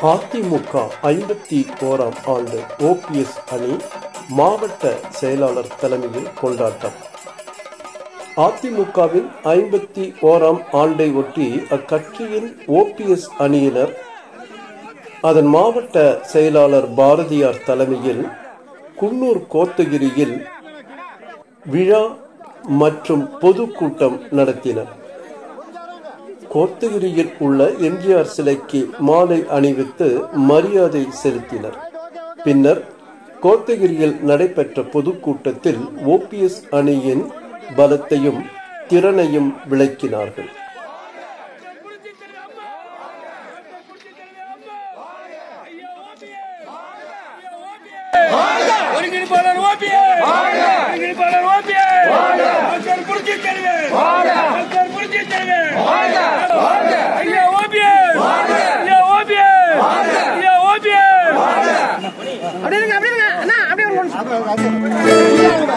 அதிமுக ஐம்பத்தி ஓராம் ஆண்டு ஓபிஎஸ் அணி மாவட்ட செயலாளர் தலைமையில் கொண்டாட்டம் அதிமுகவின் ஐம்பத்தி ஓராம் ஆண்டை ஒட்டி அக்கட்சியின் ஓபிஎஸ் அணியினர் அதன் மாவட்ட செயலாளர் பாரதியார் தலைமையில் குன்னூர் கோத்தகிரியில் விழா மற்றும் பொதுக்கூட்டம் நடத்தினர் கோத்தகிரியில் உள்ள எம்ஜிஆர் சிலைக்கு மாலை அணிவித்து மரியாதை செலுத்தினர் பின்னர் கோத்தகிரியில் நடைபெற்ற பொதுக்கூட்டத்தில் ஓபிஎஸ் அணியின் பலத்தையும் திறனையும் விளக்கினார்கள் ஒருங்கிணைப்பாளர் ஓபிஏ ஒருங்கிணைப்பாளர் ஓபிஏ டாக்டர் புரட்சி தலைவர் டாக்டர் புரட்சி தலைவர் ஐயா ஓபிஏ ஐயா ஓபிஏ ஐயா ஓபிஏ அப்படியே இருங்க அப்படியே இருங்க அண்ணா அப்படியே ஒரு நிமிஷம்.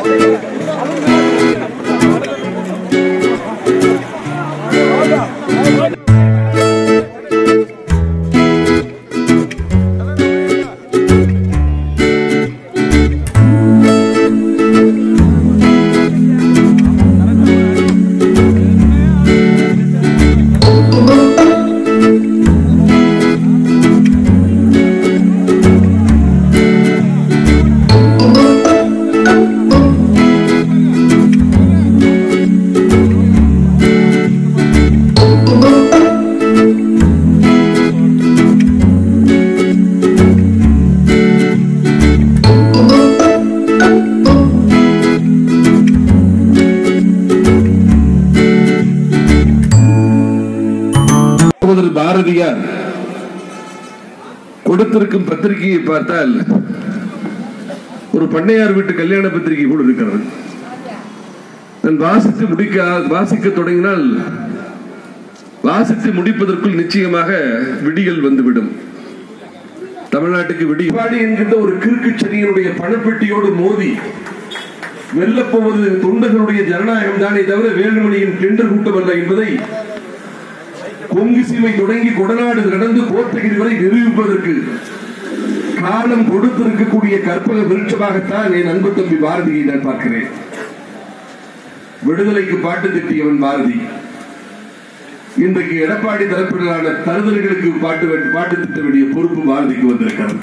சகோதரர் பாரதியார் கொடுத்திருக்கும் பத்திரிகையை பார்த்தால் ஒரு பண்ணையார் வீட்டு கல்யாண பத்திரிகை கூட இருக்கிறது நான் வாசித்து முடிக்க வாசிக்க தொடங்கினால் வாசித்து முடிப்பதற்குள் நிச்சயமாக விடியல் வந்துவிடும் தமிழ்நாட்டுக்கு விடியப்பாடி என்கின்ற ஒரு கிறுக்கு செடியினுடைய பணப்பெட்டியோடு மோதி வெல்லப்போவது தொண்டர்களுடைய ஜனநாயகம் தானே தவிர வேலுமணியின் டெண்டர் கூட்டம் அல்ல என்பதை கொங்கு சீமை தொடங்கி கொடநாடு கடந்து கோத்தகிரி வரை நிரூபிப்பதற்கு காலம் கொடுத்திருக்கக்கூடிய கற்பக விருட்சமாகத்தான் என் அன்பு தம்பி பாரதியை நான் பார்க்கிறேன் விடுதலைக்கு பாட்டு திட்டியவன் பாரதி இன்றைக்கு எடப்பாடி தரப்பிலான தருதல்களுக்கு பாட்டு வே- பாட்டு திட்ட வேண்டிய பொறுப்பு பாரதிக்கு வந்திருக்கிறது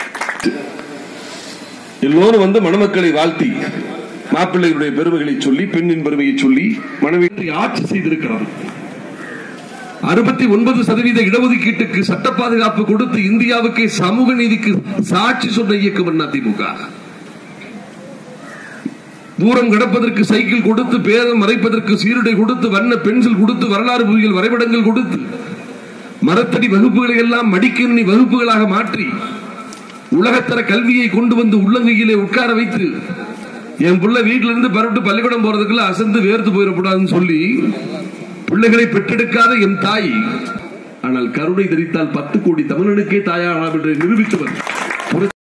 எல்லோரும் வந்து மணமக்களை வாழ்த்தி மாப்பிள்ளைகளுடைய பெருமைகளை சொல்லி பெண்ணின் பெருமையை சொல்லி மனைவி ஆட்சி செய்திருக்கிறார் அறுபத்தி ஒன்பது சதவீத இடஒதுக்கீட்டுக்கு சட்ட பாதுகாப்பு கொடுத்து இந்தியாவுக்கே சமூக நீதிக்கு சாட்சி சொன்ன இயக்கம் அதிமுக தூரம் கடப்பதற்கு சைக்கிள் கொடுத்து பேதம் மறைப்பதற்கு சீருடை கொடுத்து வண்ண பென்சில் கொடுத்து வரலாறு புவியியல் வரைபடங்கள் கொடுத்து மரத்தடி வகுப்புகளை எல்லாம் மடிக்கணினி வகுப்புகளாக மாற்றி உலகத்தர கல்வியை கொண்டு வந்து உள்ளங்கையிலே உட்கார வைத்து என் புள்ள வீட்டில இருந்து பரவிட்டு பள்ளிக்கூடம் போறதுக்குள்ள அசந்து வேர்த்து போயிடக்கூடாதுன்னு சொல்லி பிள்ளைகளை பெற்றெடுக்காத என் தாய் ஆனால் கருணை தரித்தால் பத்து கோடி தமிழனுக்கே தாயாகலாம் என்று நிரூபித்தவர் புரட்சி